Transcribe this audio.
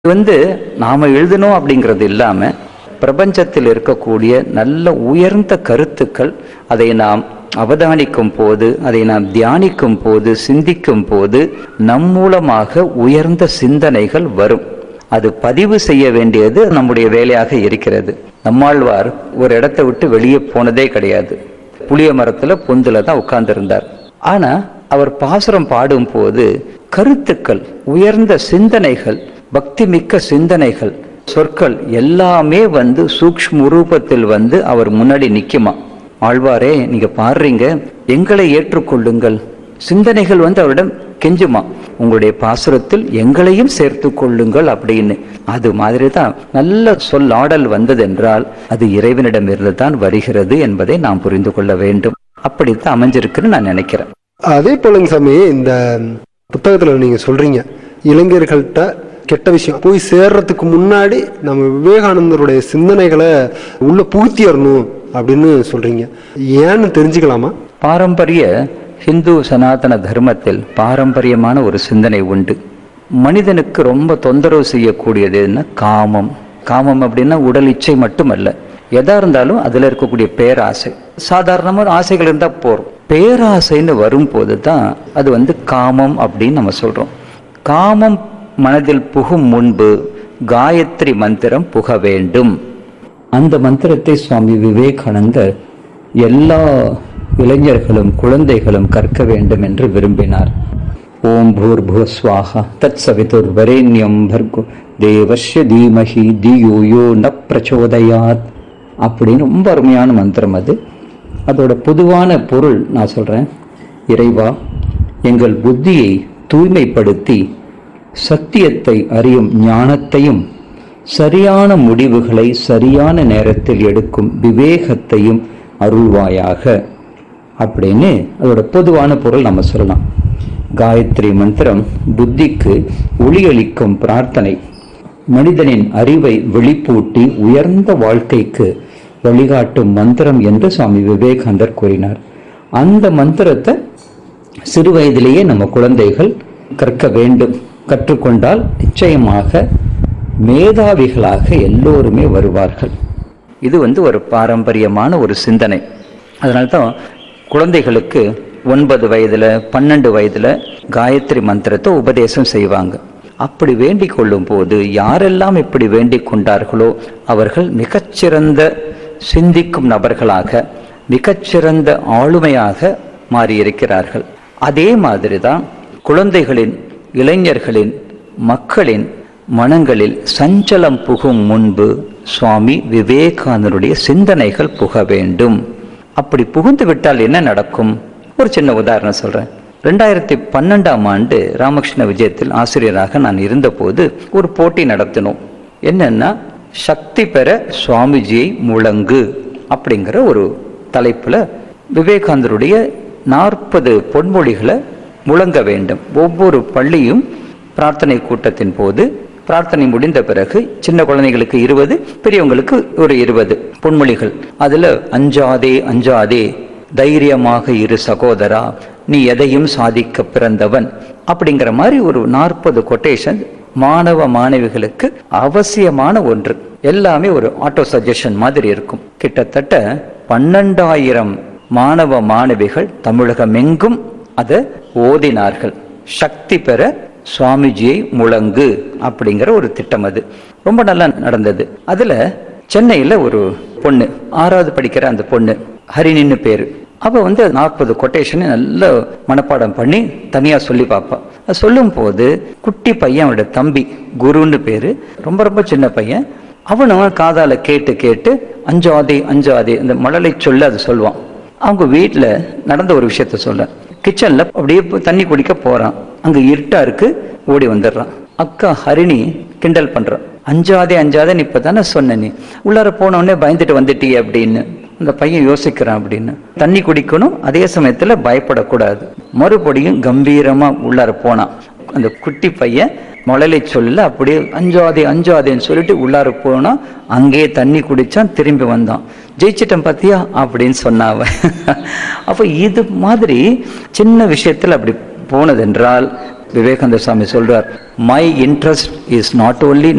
இது வந்து நாம எழுதணும் அப்படிங்கிறது இல்லாம பிரபஞ்சத்தில் இருக்கக்கூடிய நல்ல உயர்ந்த கருத்துக்கள் அதை நாம் அவதானிக்கும் போது அதை நாம் தியானிக்கும் போது சிந்திக்கும் போது நம் மூலமாக உயர்ந்த சிந்தனைகள் வரும் அது பதிவு செய்ய வேண்டியது நம்முடைய வேலையாக இருக்கிறது நம்மாழ்வார் ஒரு இடத்தை விட்டு வெளியே போனதே கிடையாது புளிய மரத்துல பொந்துல தான் உட்கார்ந்திருந்தார் ஆனா அவர் பாசுரம் பாடும்போது கருத்துக்கள் உயர்ந்த சிந்தனைகள் பக்தி மிக்க சிந்தனைகள் சொற்கள் எல்லாமே வந்து சூக்ஷ்ம ரூபத்தில் வந்து அவர் முன்னாடி நிக்குமா ஆழ்வாரே நீங்க பாடுறீங்க எங்களை ஏற்றுக்கொள்ளுங்கள் சிந்தனைகள் வந்து அவரிடம் கெஞ்சுமா உங்களுடைய பாசுரத்தில் எங்களையும் சேர்த்து கொள்ளுங்கள் அப்படின்னு அது மாதிரி தான் நல்ல சொல்லாடல் வந்ததென்றால் அது இறைவனிடமிருந்து தான் வருகிறது என்பதை நாம் புரிந்து கொள்ள வேண்டும் அப்படித்தான் அமைஞ்சிருக்குன்னு நான் நினைக்கிறேன் அதே போலங்க சாமி இந்த புத்தகத்துல நீங்க சொல்றீங்க இளைஞர்கள்ட்ட கெட்ட விஷயம் போய் சேர்றதுக்கு முன்னாடி நம்ம விவேகானந்தருடைய சிந்தனைகளை உள்ள புகுத்திடணும் அப்படின்னு சொல்றீங்க ஏன்னு தெரிஞ்சுக்கலாமா பாரம்பரிய ஹிந்து சனாதன தர்மத்தில் பாரம்பரியமான ஒரு சிந்தனை உண்டு மனிதனுக்கு ரொம்ப தொந்தரவு செய்யக்கூடியது என்ன காமம் காமம் அப்படின்னா உடல் இச்சை மட்டுமல்ல எதா இருந்தாலும் அதுல இருக்கக்கூடிய பேராசை சாதாரணமான ஆசைகள் இருந்தா போறோம் பேராசைன்னு வரும்போது தான் அது வந்து காமம் அப்படின்னு நம்ம சொல்றோம் காமம் மனதில் புகும் முன்பு காயத்ரி மந்திரம் புக வேண்டும் அந்த மந்திரத்தை சுவாமி விவேகானந்தர் எல்லா இளைஞர்களும் குழந்தைகளும் கற்க வேண்டும் என்று விரும்பினார் ஓம் பூர்புவ ஸ்வாஹா தத் சவிதுர் வரேண்யம் பர்கு தேவஸ்ய தீமஹி தியோ யோ ந பிரச்சோதயாத் அப்படின்னு ரொம்ப அருமையான மந்திரம் அது அதோட பொதுவான பொருள் நான் சொல்றேன் இறைவா எங்கள் புத்தியை தூய்மைப்படுத்தி சத்தியத்தை அறியும் ஞானத்தையும் சரியான முடிவுகளை சரியான நேரத்தில் எடுக்கும் விவேகத்தையும் அருள்வாயாக அப்படின்னு அதோட பொதுவான பொருள் நம்ம சொல்லலாம் காயத்ரி மந்திரம் புத்திக்கு ஒளியளிக்கும் பிரார்த்தனை மனிதனின் அறிவை வெளிப்பூட்டி உயர்ந்த வாழ்க்கைக்கு வழிகாட்டும் மந்திரம் என்று சுவாமி விவேகானந்தர் கூறினார் அந்த மந்திரத்தை சிறு வயதிலேயே நம்ம குழந்தைகள் கற்க வேண்டும் கற்றுக்கொண்டால் நிச்சயமாக மேதாவிகளாக எல்லோருமே வருவார்கள் இது வந்து ஒரு பாரம்பரியமான ஒரு சிந்தனை அதனால்தான் குழந்தைகளுக்கு ஒன்பது வயதுல பன்னெண்டு வயதுல காயத்ரி மந்திரத்தை உபதேசம் செய்வாங்க அப்படி வேண்டிக் கொள்ளும் போது யாரெல்லாம் இப்படி வேண்டிக் கொண்டார்களோ அவர்கள் மிகச்சிறந்த சிந்திக்கும் நபர்களாக மிகச்சிறந்த ஆளுமையாக மாறியிருக்கிறார்கள் அதே மாதிரிதான் குழந்தைகளின் இளைஞர்களின் மக்களின் மனங்களில் சஞ்சலம் புகும் முன்பு சுவாமி விவேகானந்தருடைய சிந்தனைகள் புக வேண்டும் அப்படி புகுந்து விட்டால் என்ன நடக்கும் ஒரு சின்ன உதாரணம் சொல்றேன் ரெண்டாயிரத்தி பன்னெண்டாம் ஆண்டு ராமகிருஷ்ண விஜயத்தில் ஆசிரியராக நான் இருந்தபோது ஒரு போட்டி நடத்தினோம் என்னன்னா சக்தி பெற சுவாமிஜியை முழங்கு அப்படிங்கிற ஒரு தலைப்புல விவேகானந்தருடைய நாற்பது பொன்மொழிகளை முழங்க வேண்டும் ஒவ்வொரு பள்ளியும் பிரார்த்தனை கூட்டத்தின் போது பிரார்த்தனை முடிந்த பிறகு சின்ன குழந்தைகளுக்கு இருபது பெரியவங்களுக்கு ஒரு இருபது பொன்மொழிகள் அதுல அஞ்சாதே அஞ்சாதே தைரியமாக இரு சகோதரா நீ எதையும் சாதிக்க பிறந்தவன் அப்படிங்கிற மாதிரி ஒரு நாற்பது கொட்டேஷன் மாணவ மாணவிகளுக்கு அவசியமான ஒன்று எல்லாமே ஒரு ஆட்டோ சஜஷன் மாதிரி இருக்கும் கிட்டத்தட்ட பன்னெண்டாயிரம் மாணவ மாணவிகள் தமிழகமெங்கும் அதை ஓதினார்கள் சக்தி பெற சுவாமிஜியை முழங்கு அப்படிங்கிற ஒரு திட்டம் அது ரொம்ப நல்லா நடந்தது அதுல சென்னையில ஒரு பொண்ணு ஆறாவது படிக்கிற அந்த பொண்ணு ஹரிணின்னு பேரு அவ வந்து நாற்பது கொட்டேஷன் நல்ல மனப்பாடம் பண்ணி தனியா சொல்லி பார்ப்பா அது சொல்லும் போது குட்டி பையன் அவனோட தம்பி குருன்னு பேரு ரொம்ப ரொம்ப சின்ன பையன் அவனும் காதால கேட்டு கேட்டு அஞ்சாதே அஞ்சாதே இந்த மழலை சொல்ல அது சொல்லுவான் அவங்க வீட்டுல நடந்த ஒரு விஷயத்த சொல்ல கிச்சன்ல அப்படியே போய் தண்ணி குடிக்க போறான் அங்க இருட்டா இருக்கு ஓடி வந்துடுறான் அக்கா ஹரிணி கிண்டல் பண்றான் அஞ்சாதே அஞ்சாதே நீ இப்பதானே சொன்ன நீ உள்ளார போன உடனே பயந்துட்டு வந்துட்டியே அப்படின்னு அந்த பையன் யோசிக்கிறான் அப்படின்னு தண்ணி குடிக்கணும் அதே சமயத்துல பயப்படக்கூடாது மறுபடியும் கம்பீரமா உள்ளார போனான் அந்த குட்டி பையன் மழலை சொல்ல அப்படியே அஞ்சாதே அஞ்சாதேன்னு சொல்லிட்டு உள்ளார போனா அங்கேயே தண்ணி குடிச்சான் திரும்பி வந்தான் ஜெயிச்சிட்டேன் பாத்தியா அப்படின்னு சொன்னாவ அப்ப இது மாதிரி சின்ன விஷயத்துல அப்படி போனதென்றால் விவேகானந்த சுவாமி சொல்றார் my interest is not only